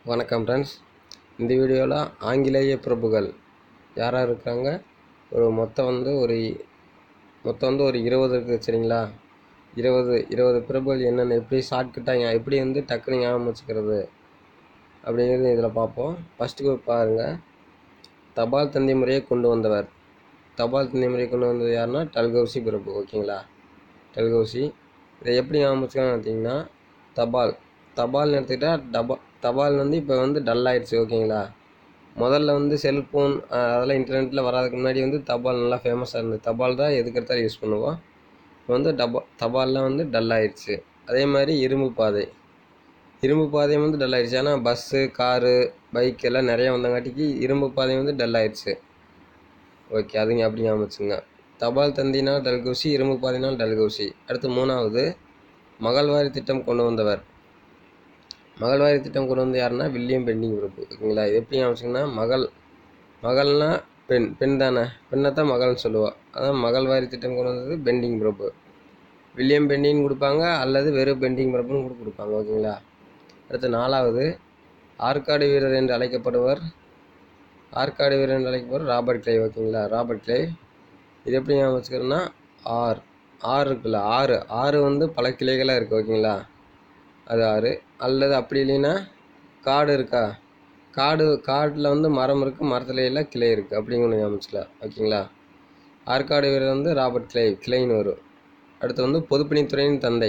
வணக்கம் ஃப்ரெண்ட்ஸ் இந்த வீடியோவில் ஆங்கிலேய பிரபுகள் யாராக இருக்காங்க ஒரு மொத்தம் வந்து ஒரு மொத்தம் வந்து ஒரு இருபது இருக்குது சரிங்களா இருபது இருபது பிரபுகள் என்னென்ன எப்படி ஷார்ட்கட்டாக எப்படி வந்து டக்குன்னு ஞாபகம் வச்சுக்கிறது அப்படிங்கிறது இதில் பார்ப்போம் ஃபஸ்ட்டு பாருங்கள் தபால் தந்தி முறையை கொண்டு வந்தவர் தபால் தந்தி முறையை கொண்டு வந்தது யாருன்னா டல்கௌசி பிரபு ஓகேங்களா டல்கௌசி இதை எப்படி ஞாபகம் வச்சுக்கலாம்னு பார்த்தீங்கன்னா தபால் தபால்னு எடுத்துக்கிட்டால் டபா தபால் வந்து இப்போ வந்து டல் ஆயிடுச்சு ஓகேங்களா முதல்ல வந்து செல்ஃபோன் அதெல்லாம் இன்டர்நெட்டில் வராதுக்கு முன்னாடி வந்து தபால் நல்லா ஃபேமஸாக இருந்தது தபால் தான் எதுக்கு எடுத்தாலும் யூஸ் பண்ணுவோம் இப்போ வந்து டபா தபால்லாம் வந்து டல் ஆயிடுச்சு அதே மாதிரி இரும்பு பாதை இரும்பு பாதையும் வந்து டல் ஆயிடுச்சு ஆனால் பஸ்ஸு காரு பைக் எல்லாம் நிறையா வந்தங்காட்டிக்கு இரும்பு பாதை வந்து டல் ஆயிடுச்சு ஓகே அதுங்க அப்படி ஞாபகம் வச்சுங்க தபால் தந்தினால் டல்கௌசி இரும்பு பாதைனால் டல்கௌசி அடுத்து மூணாவது மகள்வாரி திட்டம் கொண்டு வந்தவர் மகள்வாரி திட்டம் கொண்டு வந்து யாருன்னா வில்லியம் பெண்டிங் பிரபு ஓகேங்களா இது எப்படி ஞாபகம் மகள் மகள்னா பெண் பெண் தானே பெண்ணை தான் மகள்னு சொல்லுவாள் அதான் மகள்வாரி திட்டம் கொண்டு வந்தது பெண்டிங் பிரபு வில்லியம் பெண்டிங் கொடுப்பாங்க அல்லது வெறும் பெண்டிங் பிரபுன்னு கூட கொடுப்பாங்க ஓகேங்களா அடுத்து நாலாவது ஆற்காடு வீரர் என்று அழைக்கப்படுவர் ஆற்காடு வீரர் என்று அழைக்கப்படுவர் ராபர்ட் கிளை ஓகேங்களா ராபர்ட் கிளை இது எப்படி ஞாபகம் வச்சுக்கிறோன்னா ஆர் ஆறு இருக்குல்ல ஆறு ஆறு வந்து பல கிளைகளாக இருக்குது ஓகேங்களா அது ஆறு அல்லது அப்படி இல்லைன்னா காடு இருக்கா காடு காட்டில் வந்து மரம் இருக்குது மரத்துல எல்லாம் கிளை இருக்குது அப்படிங்கிற ஒன்று ஞாபகம் வச்சுக்கலாம் ஓகேங்களா ஆற்காடு வீரர் வந்து ராபர்ட் கிளை கிளைன்னு வரும் அடுத்து வந்து பொதுப்பணித்துறையின் தந்தை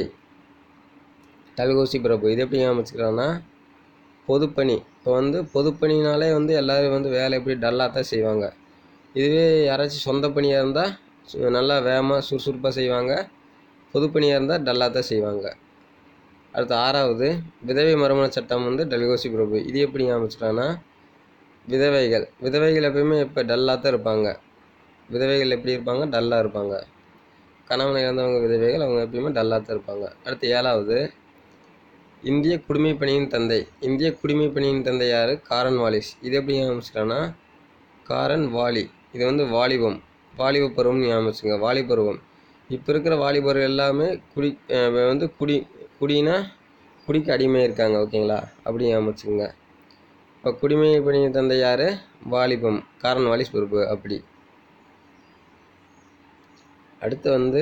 டல்கோசி பிரபு இது எப்படி ஞாபகம் வச்சுக்கிறான்னா பொதுப்பணி இப்போ வந்து பொதுப்பணினாலே வந்து எல்லோரும் வந்து வேலை எப்படி டல்லாக தான் செய்வாங்க இதுவே யாராச்சும் சொந்த பணியாக இருந்தால் நல்லா வேகமாக சுறுசுறுப்பாக செய்வாங்க பொதுப்பணியாக இருந்தால் டல்லாக தான் செய்வாங்க அடுத்து ஆறாவது விதவை மறுமண சட்டம் வந்து டல்கோசி பிரபு இது எப்படி ஞாபகம் விதவைகள் விதவைகள் எப்பயுமே இப்போ டல்லாக தான் இருப்பாங்க விதவைகள் எப்படி இருப்பாங்க டல்லாக இருப்பாங்க கணவனை இழந்தவங்க விதவைகள் அவங்க எப்பயுமே டல்லாக தான் இருப்பாங்க அடுத்து ஏழாவது இந்திய குடிமைப்பணியின் தந்தை இந்திய குடிமைப்பணியின் தந்தை யார் காரன் வாலிஸ் இது எப்படி ஞாபகம் காரன் வாலி இது வந்து வாலிபம் வாலிப பருவம்னு ஞாபகம் வாலி பருவம் இப்போ இருக்கிற வாலிபர்கள் எல்லாமே குடி வந்து குடி குடினா குடிக்கு அடிமை இருக்காங்க ஓகேங்களா அப்படி ஞாபகம் இப்போ குடிமை பணி தந்தை யார் வாலிபம் காரன் வாலிஸ் பொறுப்பு அப்படி அடுத்து வந்து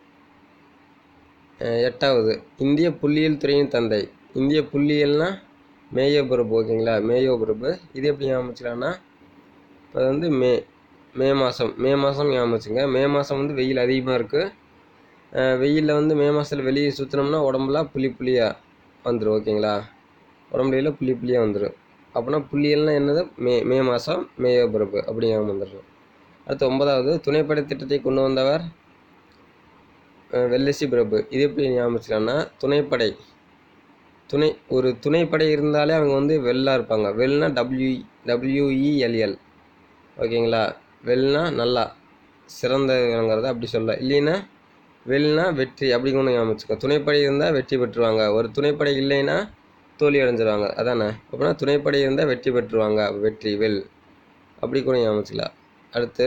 எட்டாவது இந்திய புள்ளியியல் துறையின் தந்தை இந்திய புள்ளியியல்னா மேயோ பிரபு ஓகேங்களா மேயோ பிரபு இது எப்படி ஞாபகம் இப்போ வந்து மே மே மாதம் மே மாதம் ஞாபகம் வச்சுங்க மே மாதம் வந்து வெயில் அதிகமாக இருக்குது வெயிலில் வந்து மே மாதத்தில் வெளியே சுற்றினோம்னா உடம்புலாம் புள்ளி புள்ளியாக வந்துடும் ஓகேங்களா உடம்புல புள்ளி புள்ளியாக வந்துடும் அப்படின்னா புள்ளியல்னால் என்னது மே மே மாதம் மேயோ பிரபு அப்படி ஞாபகம் வந்துடும் அடுத்து ஒன்பதாவது துணைப்படை திட்டத்தை கொண்டு வந்தவர் வெள்ளசி பிரபு இது எப்படி ஞாபகம் துணைப்படை துணை ஒரு துணைப்படை இருந்தாலே அவங்க வந்து வெள்ளாக இருப்பாங்க வெல்னா டபிள்யூ டபிள்யூஇஎல்எல் ஓகேங்களா வெல்னா நல்லா சிறந்த விளங்குறத அப்படி சொல்ல இல்லைன்னா வெல்னா வெற்றி அப்படிங்க ஒன்று ஞாபகம் வச்சுக்கோ துணைப்படை இருந்தால் வெற்றி பெற்றுவாங்க ஒரு துணைப்படை இல்லைன்னா தோல்வி அடைஞ்சிருவாங்க அதானே அப்படின்னா துணைப்படை இருந்தால் வெற்றி பெற்றுவாங்க வெற்றி வெல் அப்படி கூட ஞாபகம் வச்சுக்கலாம் அடுத்து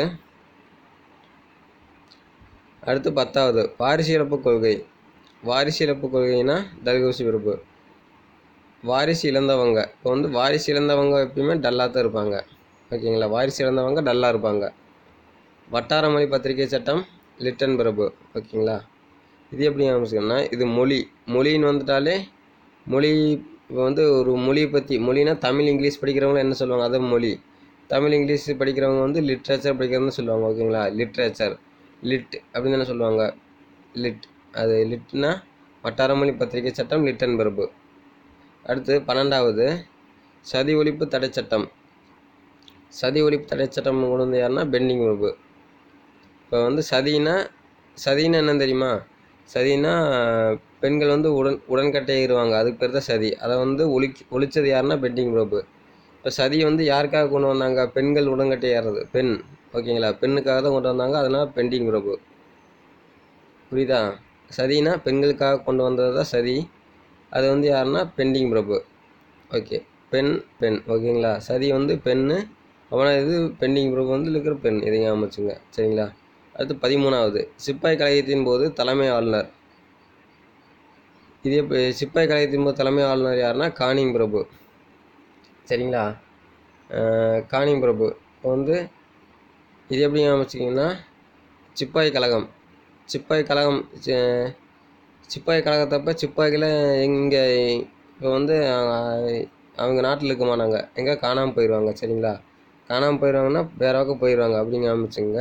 அடுத்து பத்தாவது வாரிசு இழப்பு கொள்கை வாரிசு இழப்பு கொள்கைனா தல்கோசி பிறப்பு வாரிசு இழந்தவங்க இப்போ வந்து வாரிசு இழந்தவங்க எப்பயுமே டல்லாக தான் இருப்பாங்க ஓகேங்களா வாரிசு இழந்தவங்க டல்லாக இருப்பாங்க வட்டார மொழி பத்திரிகை சட்டம் லிட்டன் பிரபு ஓகேங்களா இது எப்படி ஞாபகம்னா இது மொழி மொழின்னு வந்துட்டாலே மொழி இப்போ வந்து ஒரு மொழியை பற்றி மொழினா தமிழ் இங்கிலீஷ் படிக்கிறவங்க என்ன சொல்லுவாங்க அது மொழி தமிழ் இங்கிலீஷ் படிக்கிறவங்க வந்து லிட்ரேச்சர் படிக்கிறதுன்னு சொல்லுவாங்க ஓகேங்களா லிட்ரேச்சர் லிட் அப்படின்னு தானே சொல்லுவாங்க லிட் அது லிட்னா வட்டாரமொழி பத்திரிகை சட்டம் லிட்டன் பிரபு அடுத்து பன்னெண்டாவது சதி ஒழிப்பு தடை சட்டம் சதி ஒழிப்பு தடை சட்டம் கொண்டு வந்து யாருன்னா பெண்டிங் பிரபு இப்போ வந்து சதினா சதின்னா என்னன்னு தெரியுமா சதினா பெண்கள் வந்து உடன் உடன்கட்டையிருவாங்க அதுக்கு பேர் தான் சதி அதை வந்து ஒழி ஒழிச்சது யாருன்னா பெண்டிங் பிரபு இப்போ சதியை வந்து யாருக்காக கொண்டு வந்தாங்க பெண்கள் உடன்கட்டை ஏறுறது பெண் ஓகேங்களா பெண்ணுக்காக தான் கொண்டு வந்தாங்க அதனால் பெண்டிங் பிரபு புரியுதா சதினா பெண்களுக்காக கொண்டு வந்தது தான் சதி அது வந்து யாருன்னா பெண்டிங் பிரபு ஓகே பெண் பெண் ஓகேங்களா சதி வந்து பெண்ணு அவனால் இது பெண்டிங் பிரபு வந்து இருக்கிற பெண் இதை ஞாபகம் வச்சுங்க சரிங்களா அடுத்து பதிமூணாவது சிப்பாய் கழகத்தின் போது தலைமை ஆளுநர் இதே இப்போ சிப்பாய் கழகத்தின் போது தலைமை ஆளுநர் யாருன்னா கானிங் பிரபு சரிங்களா அஹ் காணிங் பிரபு இப்போ வந்து இது எப்படி அமைச்சிங்கன்னா சிப்பாய் கழகம் சிப்பாய் கழகம் சி- சிப்பாய் கழகத்தப்ப சிப்பாய்களை இங்கே இப்போ வந்து அஹ், அவங்க நாட்டில் இருக்குமா நாங்கள் எங்கே காணாமல் போயிடுவாங்க சரிங்களா காணாமல் போயிடுவாங்கன்னா வேற பக்கம் போயிடுவாங்க அப்படிங்க ஆரம்பிச்சுங்க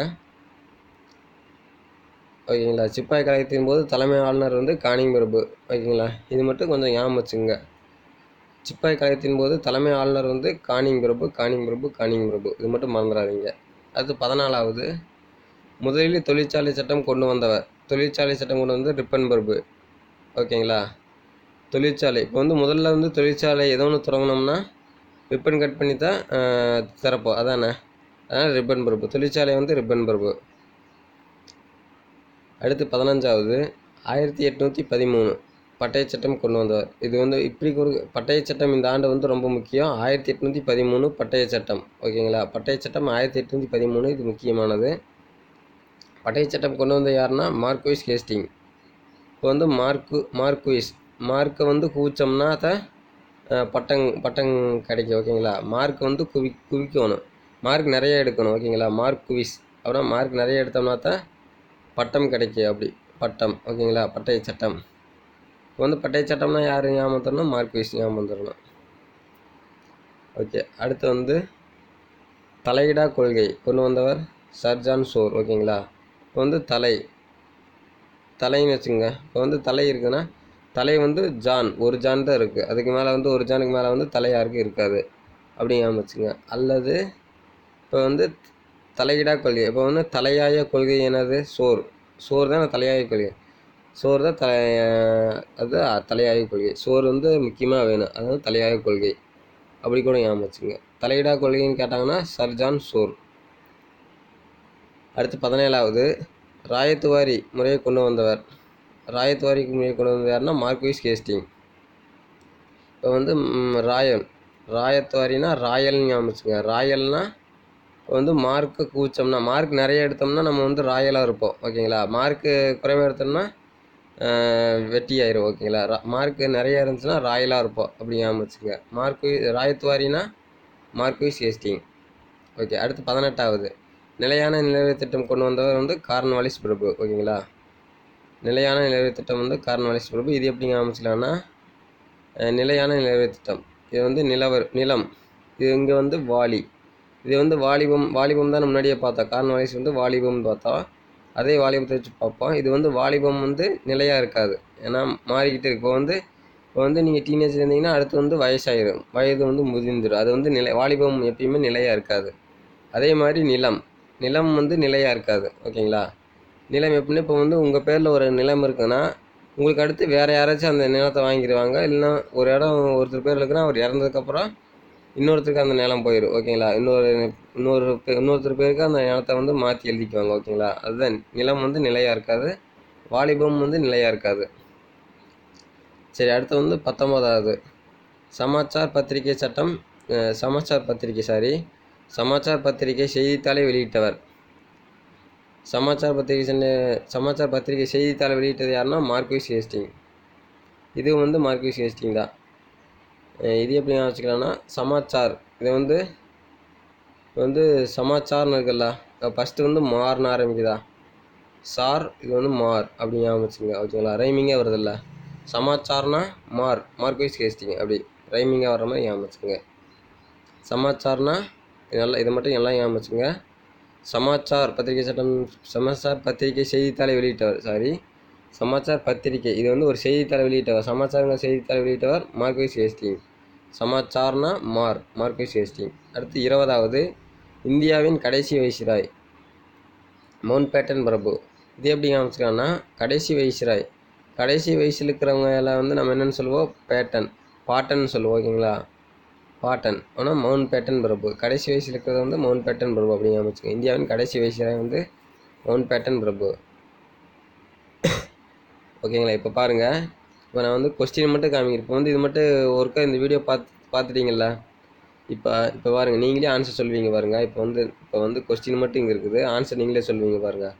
ஓகேங்களா சிப்பாய் கழகத்தின் போது தலைமை ஆளுநர் வந்து காணிங் பிரபு ஓகேங்களா இது மட்டும் கொஞ்சம் ஞாபகம் வச்சுங்க சிப்பாய் கழகத்தின் போது தலைமை ஆளுநர் வந்து காணிங் பிரபு காணிங் பிரபு காணிங் பிரபு இது மட்டும் மறந்துடாதீங்க அடுத்து பதினாலாவது முதலில் தொழிற்சாலை சட்டம் கொண்டு வந்தவர் தொழிற்சாலை சட்டம் கொண்டு வந்து ரிப்பன் பிரபு ஓகேங்களா தொழிற்சாலை இப்போ வந்து முதல்ல வந்து தொழிற்சாலை ஏதோ ஒன்று தொடங்கினோம்னா ரிப்பன் கட் பண்ணி தான் ஆஹ், திறப்போம் அதானே அதனால் ரிப்பன் பிரபு தொழிற்சாலை வந்து ரிப்பன் பிரபு அடுத்து பதினஞ்சாவது ஆயிரத்தி எட்நூற்றி பதிமூணு பட்டய சட்டம் கொண்டு வந்தவர் இது வந்து இப்படி ஒரு பட்டய சட்டம் இந்த ஆண்டு வந்து ரொம்ப முக்கியம் ஆயிரத்தி எட்நூற்றி பதிமூணு பட்டய சட்டம் ஓகேங்களா பட்டய சட்டம் ஆயிரத்தி எட்நூற்றி பதிமூணு இது முக்கியமானது பட்டய சட்டம் கொண்டு வந்த யாருன்னா மார்க்விஸ் ஹேஸ்டிங் இப்போ வந்து மார்க்கு மார்க்விஸ் மார்க்கை வந்து குவிச்சோம்னா அதை அஹ், பட்டம் பட்டம் கிடைக்கும் ஓகேங்களா மார்க் வந்து குவி குவிக்கணும் மார்க் நிறைய எடுக்கணும் ஓகேங்களா மார்க் குவிஸ் அப்புறம் மார்க் நிறைய எடுத்தோம்னா தான் பட்டம் கிடைக்கும் அப்படி பட்டம் ஓகேங்களா பட்டய சட்டம் இப்போ வந்து பட்டய சட்டம்னா யார் ஞாபகம் தரணும் மார்க்விஸ் ஞாபகம் தரணும் ஓகே அடுத்து வந்து தலையிடா கொள்கை கொண்டு வந்தவர் சர்ஜான் சோர் ஓகேங்களா இப்போ வந்து தலை தலைன்னு வச்சுங்க இப்போ வந்து தலை இருக்குன்னா தலை வந்து ஜான் ஒரு ஜான் தான் இருக்குது அதுக்கு மேலே வந்து ஒரு ஜானுக்கு மேலே வந்து தலை யாருக்கும் இருக்காது அப்படி ஞாபகம் வச்சுங்க அல்லது இப்போ வந்து தலையிடா கொள்கை இப்போ வந்து தலையாய கொள்கை என்னது சோர் சோறு தான் தலையாய கொள்கை சோறு தான் தலை அது தலையாய கொள்கை சோறு வந்து முக்கியமாக வேணும் அதாவது தலையாய கொள்கை அப்படி கூட ஞாபகம் வச்சுங்க தலையிடா கொள்கைன்னு கேட்டாங்கன்னா சர்ஜான் சோர் அடுத்து பதினேழாவது ராயத்துவாரி முறையை கொண்டு வந்தவர் ராயத்துவாரி முறையை கொண்டு வந்தவர் யாருன்னா மார்க்விஸ் கேஸ்டிங் இப்போ வந்து ம், ராயல் ராயத்துவாரினா ராயல்னு ஞாபகம் வச்சுங்க ராயல்னா இப்போ வந்து மார்க்கு கூச்சோம்னா மார்க் நிறைய எடுத்தோம்னா நம்ம வந்து ராயலாக இருப்போம் ஓகேங்களா மார்க்கு குறைவாக எடுத்தோம்னா ஆஹ், வெட்டி ஆயிரும் ஓகேங்களா மார்க்கு நிறைய இருந்துச்சுன்னா ராயலாக இருப்போம் அப்படி ஞாபகம் வச்சுங்க மார்க்கு ராயத்துவாரினா மார்க்விஸ் ஹேஸ்டிங் ஓகே அடுத்து பதினெட்டாவது நிலையான நிலவரி திட்டம் கொண்டு வந்தவர் வந்து கார்ன்வாலிஸ் பிரபு ஓகேங்களா நிலையான நிலவரி திட்டம் வந்து கார்ன்வாலிஸ் பிரபு இது எப்படி ஆரம்பிச்சலாம்னா நிலையான நிலவரி திட்டம் இது வந்து நிலவர் நிலம் இது இங்கே வந்து வாலி இது வந்து வாலிபம் வாலிபம் தான் முன்னாடியே பார்த்தோம் கார்ன்வாலிஸ் வந்து வாலிபம் பார்த்தோம் அதே வாலிபத்தை வச்சு பார்ப்போம் இது வந்து வாலிபம் வந்து நிலையாக இருக்காது ஏன்னா மாறிக்கிட்டு இருக்கு இப்போ வந்து இப்போ வந்து நீங்கள் டீனேஜ் இருந்தீங்கன்னா அடுத்து வந்து வயசாயிரும் வயது வந்து முதிர்ந்துடும் அது வந்து நிலை வாலிபம் எப்பயுமே நிலையாக இருக்காது அதே மாதிரி நிலம் நிலம் வந்து நிலையாக இருக்காது ஓகேங்களா நிலம் எப்படின்னா இப்போ வந்து உங்கள் பேரில் ஒரு நிலம் இருக்குன்னா உங்களுக்கு அடுத்து வேறு யாராச்சும் அந்த நிலத்தை வாங்கிடுவாங்க இல்லைன்னா ஒரு இடம் ஒருத்தர் பேர் இருக்குன்னா அவர் இறந்ததுக்கப்புறம் இன்னொருத்தருக்கு அந்த நிலம் போயிடும் ஓகேங்களா இன்னொரு இன்னொரு பே- இன்னொருத்தர் பேருக்கு அந்த நிலத்தை வந்து மாற்றி எழுதிக்குவாங்க ஓகேங்களா அதுதான் நிலம் வந்து நிலையாக இருக்காது வாலிபம் வந்து நிலையாக இருக்காது சரி அடுத்து வந்து பத்தொம்போதாவது சமாச்சார் பத்திரிகை சட்டம் அஹ், சமாச்சார் பத்திரிகை சாரி சமாச்சார் பத்திரிகை செய்தித்தாளை வெளியிட்டவர் சமாச்சார் பத்திரிகை சென்ன சமாச்சார் பத்திரிகை செய்தித்தாளை வெளியிட்டது யாருன்னா மார்க்விஸ் ஹேஸ்டிங் இது வந்து மார்க்விஸ் ஹேஸ்டிங் தான் அஹ், இது எப்படி ஞாபகம் வச்சுக்கலாம்னா சமாச்சார் இது வந்து இது வந்து சமாச்சார்னு இருக்குல்ல ஃபஸ்ட்டு வந்து மார்னு ஆரம்பிக்குதா சார் இது வந்து மார் அப்படி ஞாபகம் வச்சுங்க ஓகேங்களா ரைமிங்கே வருதில்ல சமாச்சார்னா மார் மார்க்வைஸ் ஹேஸ்டிங் அப்படி ரைமிங்காக வர்ற மாதிரி ஞாபகம் வச்சுங்க சமாச்சார்னா இது நல்லா இதை மட்டும் எல்லாம் ஞாபகம் வச்சுங்க சமாச்சார் பத்திரிகை சட்டம் சமாச்சார் பத்திரிகை செய்தித்தாளை வெளியிட்டவர் சாரி சமாச்சார் பத்திரிகை இது வந்து ஒரு செய்தித்தாளை வெளியிட்டவர் சமாச்சாரங்கிற செய்தித்தாளை வெளியிட்டவர் மார்க்வைஸ் ஹேஸ்டிங் சமாச்சார்னா மார் மார்க்வைஸ் ஹேஸ்டிங் அடுத்து இருபதாவது இந்தியாவின் கடைசி வைசிராய் மவுண்ட் பேட்டன் பிரபு இது எப்படி காமிச்சிருக்காங்கன்னா கடைசி வைசிராய் கடைசி வயசில் இருக்கிறவங்க எல்லாம் வந்து நம்ம என்னென்னு சொல்லுவோம் பேட்டன் பாட்டன் சொல்லுவோம் ஓகேங்களா பாட்டன் ஆனால் மவுண்ட் பேட்டன் பிரபு கடைசி வயசில் இருக்கிறது வந்து மவுண்ட் பேட்டன் பிரபு அப்படி ஞாபகம் இந்தியாவின் கடைசி வைசிராய் வந்து மவுண்ட் பேட்டன் பிரபு ஓகேங்களா இப்போ பாருங்கள் இப்போ நான் வந்து கொஸ்டின் மட்டும் காமிக்கிறேன் இப்போ வந்து இது மட்டும் ஒருக்கா இந்த வீடியோ பார்த்து பார்த்துட்டீங்களா இப்போ இப்போ பாருங்கள் நீங்களே ஆன்சர் சொல்வீங்க பாருங்கள் இப்போ வந்து இப்போ வந்து கொஸ்டின் மட்டும் இங்கே இருக்குது ஆன்சர் நீங்களே சொல்வீங்க பாருங்கள்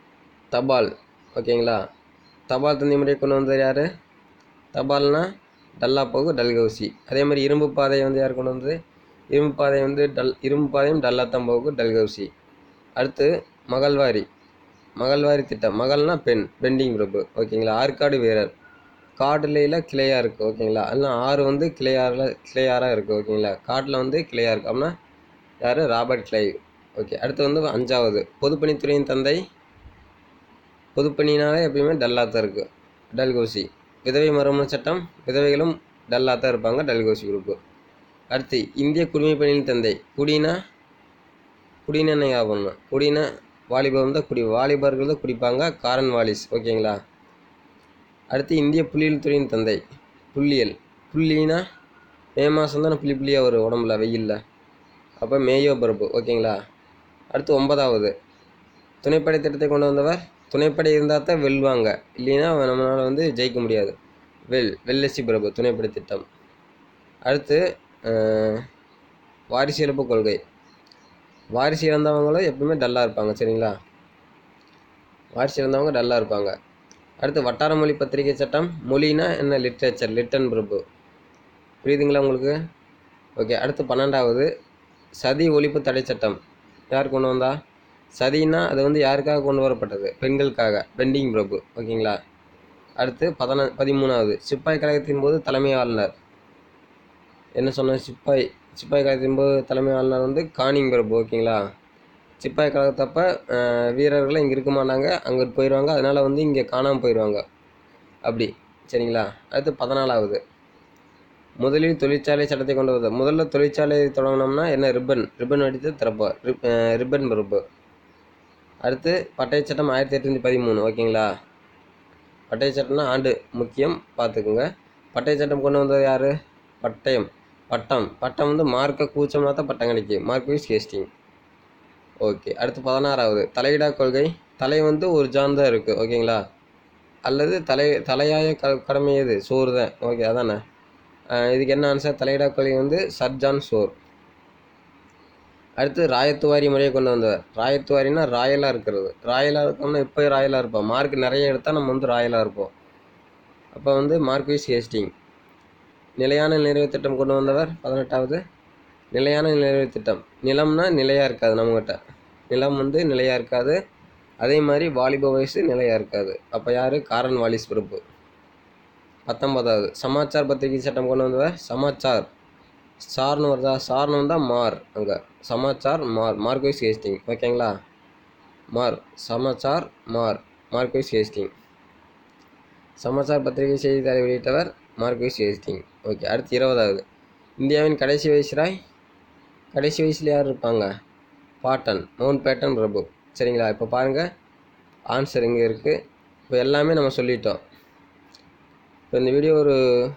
தபால் ஓகேங்களா தபால் தந்தி முறையை கொண்டு வந்தது யார் தபால்னா டல்லாப்போகு டல்கௌசி அதே மாதிரி இரும்பு பாதை வந்து யார் கொண்டு வந்தது இரும்பு பாதை வந்து டல் இரும்பு பாதையும் டல்லாத்தம்போகு டல்கௌசி அடுத்து மகள்வாரி மகள்வாரி திட்டம் மகள்னா பெண் பெண்டிங் பிரபு ஓகேங்களா ஆற்காடு வீரர் காடுலையில் கிளையாக இருக்குது ஓகேங்களா அதெல்லாம் ஆறு வந்து கிளையாரில் கிளையாராக இருக்குது ஓகேங்களா காட்டில் வந்து கிளையாக இருக்குது அப்படின்னா யார் ராபர்ட் கிளைவ் ஓகே அடுத்து வந்து அஞ்சாவது பொதுப்பணித்துறையின் தந்தை பொதுப்பணினாலே எப்பயுமே டல்லாக தான் இருக்குது டல்கோசி விதவை மறுமண சட்டம் விதவைகளும் டல்லாக தான் இருப்பாங்க டல்கோசி குரூப்பு அடுத்து இந்திய குடிமைப்பணியின் தந்தை குடினா குடினா என்ன ஞாபகம் குடினா வாலிபம் தான் குடி வாலிபர்கள் தான் குடிப்பாங்க காரன் வாலிஸ் ஓகேங்களா அடுத்து இந்திய புள்ளியியல் துறையின் தந்தை புள்ளியல் புள்ளினா மே மாதம் தானே புள்ளி புள்ளியாக வரும் உடம்புல வெயிலில் அப்போ மேயோ பரப்பு ஓகேங்களா அடுத்து ஒன்பதாவது துணைப்படை திட்டத்தை கொண்டு வந்தவர் துணைப்படை இருந்தால் தான் வெல்வாங்க இல்லைன்னா நம்மளால் வந்து ஜெயிக்க முடியாது வெல் வெல்லசி பிரபு துணைப்படை திட்டம் அடுத்து அஹ், வாரிசு இழப்பு கொள்கை வாரிசு இழந்தவங்களும் எப்பவுமே டல்லாக இருப்பாங்க சரிங்களா வாரிசு இழந்தவங்க டல்லாக இருப்பாங்க அடுத்து வட்டார மொழி பத்திரிகை சட்டம் மொழினா என்ன லிட்ரேச்சர் லிட்டன் பிரபு புரியுதுங்களா உங்களுக்கு ஓகே அடுத்து பன்னெண்டாவது சதி ஒழிப்பு தடை சட்டம் யார் கொண்டு வந்தா சதினா அது வந்து யாருக்காக கொண்டு வரப்பட்டது பெண்களுக்காக பெண்டிங் பிரபு ஓகேங்களா அடுத்து பதின பதிமூணாவது சிப்பாய் கழகத்தின் போது தலைமை ஆளுநர் என்ன சொன்ன சிப்பாய் சிப்பாய் கழகத்தின் போது தலைமை ஆளுநர் வந்து கானிங் பிரபு ஓகேங்களா சிப்பாய் கழகத்தப்ப அஹ், வீரர்கள் இங்கே இருக்க மாட்டாங்க அங்கே போயிடுவாங்க அதனால் வந்து இங்கே காணாமல் போயிடுவாங்க அப்படி சரிங்களா அடுத்து பதினாலாவது முதலில் தொழிற்சாலை சட்டத்தை கொண்டு வந்த முதல்ல தொழிற்சாலை தொடங்கினோம்னா என்ன ரிப்பன் ரிப்பன் அடித்து திறப்பார் ரிப் அஹ், ரிப்பன் பருப்பு அடுத்து பட்டய சட்டம் ஆயிரத்தி எட்நூற்றி பதிமூணு ஓகேங்களா பட்டய சட்டம்னா ஆண்டு முக்கியம் பார்த்துக்குங்க பட்டய சட்டம் கொண்டு வந்தது யார் பட்டயம் பட்டம் பட்டம் வந்து மார்க்கை கூச்சம்னா தான் பட்டம் கிடைக்கும் மார்க் வீஸ் ஹேஸ்டிங் ஓகே அடுத்து பதினாறாவது தலையிடா கொள்கை தலை வந்து ஒரு ஜான் தான் இருக்குது ஓகேங்களா அல்லது தலை தலையாய க கடமை எது சோறு தான் ஓகே அதானே அஹ் இதுக்கு என்ன ஆன்சர் தலையிடா கொள்கை வந்து சர்ஜான் சோர் அடுத்து ராயத்துவாரி முறையை கொண்டு வந்தவர் ராயத்துவாரினா ராயலாக இருக்கிறது ராயலாக இருக்கோம்னா இப்போ ராயலாக இருப்போம் மார்க் நிறைய எடுத்தால் நம்ம வந்து ராயலாக இருப்போம் அப்போ வந்து மார்க்விஸ் ஹேஸ்டிங் நிலையான நிறைவு திட்டம் கொண்டு வந்தவர் பதினெட்டாவது நிலையான நிறைவு திட்டம் நிலம்னா நிலையாக இருக்காது நம்மகிட்ட நிலம் வந்து நிலையாக இருக்காது அதே மாதிரி வாலிப வயசு நிலையாக இருக்காது அப்போ யார் காரன் வாலிஸ் பிரபு பத்தொன்பதாவது சமாச்சார் பத்திரிகை சட்டம் கொண்டு வந்தவர் சமாச்சார் சார்னு வருதா சார்னு வந்தால் மார் அங்கே சமாச்சார் மார் மார்க்வைஸ் ஹேஸ்டிங் ஓகேங்களா மார் சமாச்சார் மார் மார்க்வைஸ் ஹேஸ்டிங் சமாச்சார் பத்திரிகை செய்தித்தாளை வெளியிட்டவர் மார்க்வைஸ் ஹேஸ்டிங் ஓகே அடுத்து இருபதாவது இந்தியாவின் கடைசி வைஸ்ராய் கடைசி வயசில் யார் இருப்பாங்க பாட்டன் மவுண்ட் பேட்டன் பிரபு சரிங்களா இப்போ பாருங்கள் ஆன்சர் இங்கே இருக்குது இப்போ எல்லாமே நம்ம சொல்லிட்டோம் இப்போ இந்த வீடியோ ஒரு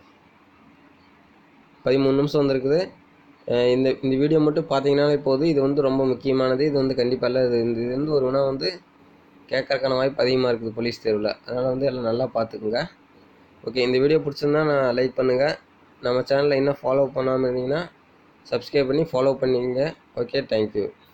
பதிமூணு நிமிஷம் வந்திருக்குது அஹ் இந்த இந்த வீடியோ மட்டும் பார்த்தீங்கன்னாலே போதும் இது வந்து ரொம்ப முக்கியமானது இது வந்து கண்டிப்பாக இல்லை இது இந்த இது வந்து ஒரு வினா வந்து கேட்கறக்கான வாய்ப்பு அதிகமாக இருக்குது போலீஸ் தேர்வில் அதனால் வந்து எல்லாம் நல்லா பார்த்துக்குங்க ஓகே இந்த வீடியோ பிடிச்சிருந்தா நான் லைக் பண்ணுங்கள் நம்ம சேனலை இன்னும் ஃபாலோ பண்ணாமல் இருந்தீங்கன்னா சப்ஸ்கிரைப் பண்ணி ஃபாலோ பண்ணிங்க ஓகே தேங்க்யூ